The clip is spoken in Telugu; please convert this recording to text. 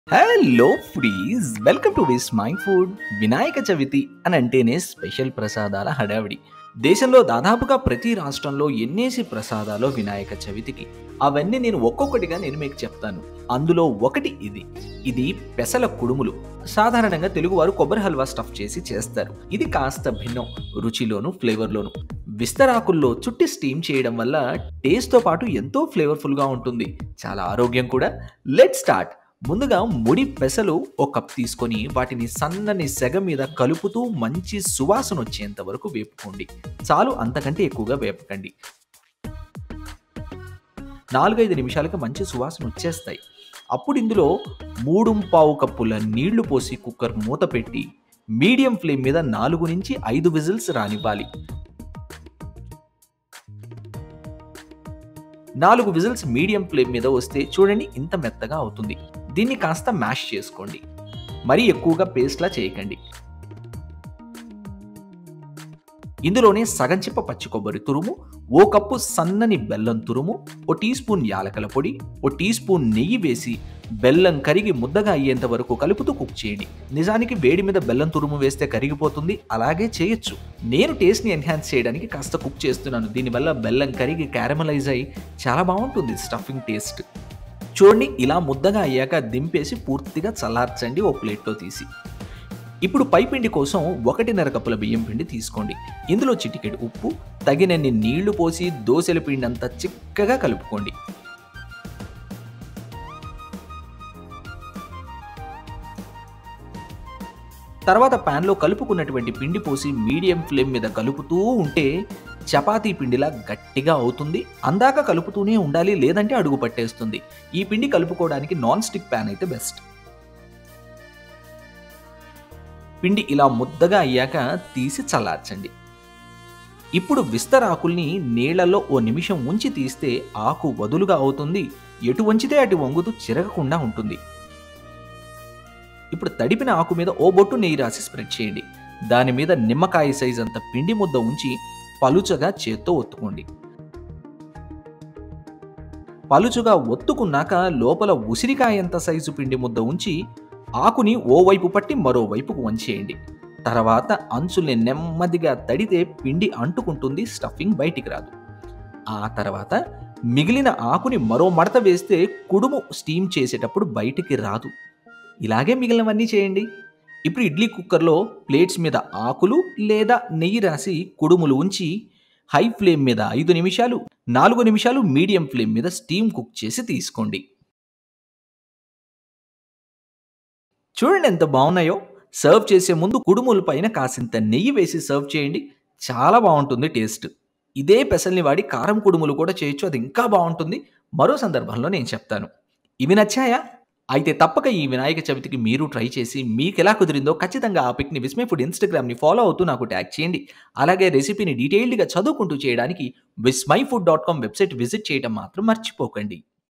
hello friends welcome to Vismai food Vinayaka Chavithi అని అంటేనే స్పెషల్ ప్రసాదాల హడావిడి దేశంలో దాదాపుగా ప్రతి రాష్ట్రంలో ఎన్నేసి ప్రసాదాలో వినాయక చవితికి అవన్నీ నేను ఒక్కొక్కటిగా నేను మీకు చెప్తాను అందులో ఒకటి ఇది ఇది పెసల కుడుములు సాధారణంగా తెలుగువారు కొబ్బరి హల్వా స్టఫ్ చేసి చేస్తారు ఇది కాస్త భిన్నం రుచిలోను ఫ్లేవర్లోను విస్తరాకుల్లో చుట్టి స్టీమ్ చేయడం వల్ల టేస్ట్తో పాటు ఎంతో ఫ్లేవర్ఫుల్గా ఉంటుంది చాలా ఆరోగ్యం కూడా లెట్ స్టార్ట్ ముందుగా ముడి పెసలు ఒక కప్ తీసుకొని వాటిని సన్నని సెగ మీద కలుపుతూ మంచి సువాసన వచ్చేంత వరకు వేపుకోండి చాలు అంతకంటే ఎక్కువగా వేపకండి నాలుగైదు నిమిషాలకు మంచి సువాసన వచ్చేస్తాయి అప్పుడు ఇందులో మూడు పావు కప్పుల నీళ్లు పోసి కుక్కర్ మూత పెట్టి మీడియం ఫ్లేమ్ మీద నాలుగు నుంచి ఐదు విజిల్స్ రానివ్వాలి నాలుగు విజిల్స్ మీడియం ఫ్లేమ్ మీద వస్తే చూడండి ఇంత మెత్తగా అవుతుంది దీన్ని కాస్త మ్యాష్ చేసుకోండి మరీ ఎక్కువగా పేస్ట్లా చేయకండి ఇందులోనే సగం చిప్ప పచ్చి కొబ్బరి తురుము ఓ కప్పు సన్నని బెల్లం తురుము ఓ టీ స్పూన్ యాలకల పొడి ఓ టీ స్పూన్ నెయ్యి వేసి బెల్లం కరిగి ముద్దగా అయ్యేంత వరకు కలుపుతూ కుక్ చేయండి నిజానికి వేడి మీద బెల్లం తురుము వేస్తే కరిగిపోతుంది అలాగే చేయొచ్చు నేను టేస్ట్ని ఎన్హాన్స్ చేయడానికి కాస్త కుక్ చేస్తున్నాను దీనివల్ల బెల్లం కరిగి క్యారమలైజ్ అయ్యి చాలా బాగుంటుంది స్టఫింగ్ టేస్ట్ చూడండి ఇలా ముద్దగా అయ్యాక దింపేసి పూర్తిగా చల్లార్చండి ఓ ప్లేట్లో తీసి ఇప్పుడు పైపిండి కోసం ఒకటిన్నర కప్పుల బియ్యం పిండి తీసుకోండి ఇందులో చిటికెడు ఉప్పు తగినన్ని నీళ్లు పోసి దోశల పిండి అంతా చిక్కగా కలుపుకోండి తర్వాత ప్యాన్లో కలుపుకున్నటువంటి పిండి పోసి మీడియం ఫ్లేమ్ మీద కలుపుతూ ఉంటే చపాతీ పిండిలా గట్టిగా అవుతుంది అందాక కలుపుతూనే ఉండాలి లేదంటే అడుగు పట్టేస్తుంది ఈ పిండి కలుపుకోవడానికి నాన్ స్టిక్ ప్యాన్ అయితే బెస్ట్ పిండి ఇలా ముద్దగా అయ్యాక తీసి చల్లార్చండి ఇప్పుడు విస్తరాకుల్ని నీళ్లలో ఓ నిమిషం ఉంచి తీస్తే ఆకు వదులుగా అవుతుంది ఎటు వంచితే అటు వంగుతూ చిరగకుండా ఉంటుంది ఇప్పుడు తడిపిన ఆకు మీద ఓ బొట్టు నెయ్యి రాసి స్ప్రెడ్ చేయండి దాని మీద నిమ్మకాయ సైజ్ అంత పిండి ముద్ద ఉంచి పలుచగా చేత్తో ఒత్తుకోండి పలుచుగా ఒత్తుకున్నాక లోపల ఉసిరికాయంత సైజు పిండి ముద్ద ఉంచి ఆకుని ఓవైపు పట్టి మరోవైపుకు వంచేయండి తర్వాత అంచుల్ని నెమ్మదిగా తడితే పిండి అంటుకుంటుంది స్టఫింగ్ బయటికి రాదు ఆ తర్వాత మిగిలిన ఆకుని మరో మడత వేస్తే కుడుము స్టీమ్ చేసేటప్పుడు బయటికి రాదు ఇలాగే మిగిలినవన్నీ చేయండి ఇప్పుడు ఇడ్లీ కుక్కర్లో ప్లేట్స్ మీద ఆకులు లేదా నెయ్యి రాసి కుడుములు ఉంచి హై ఫ్లేమ్ మీద ఐదు నిమిషాలు నాలుగు నిమిషాలు మీడియం ఫ్లేమ్ మీద స్టీమ్ కుక్ చేసి తీసుకోండి చూడండి ఎంత బాగున్నాయో సర్వ్ చేసే ముందు కుడుముల పైన కాసింత నెయ్యి వేసి సర్వ్ చేయండి చాలా బాగుంటుంది టేస్ట్ ఇదే పెసల్ని వాడి కారం కుడుములు కూడా చేయొచ్చు అది ఇంకా బాగుంటుంది మరో సందర్భంలో నేను చెప్తాను ఇవి నచ్చాయా అయితే తప్పక ఈ వినాయక చవితికి మీరు ట్రై చేసి మీకు ఎలా కుదిరిందో ఖచ్చితంగా ఆ పిక్ని విస్మై ఫుడ్ ఇన్స్టాగ్రామ్ని ఫాలో అవుతూ నాకు ట్యాగ్ చేయండి అలాగే రెసిపీని డీటెయిల్డ్గా చదువుకుంటూ చేయడానికి Vismai food dot com website visit చేయడం మాత్రం మర్చిపోకండి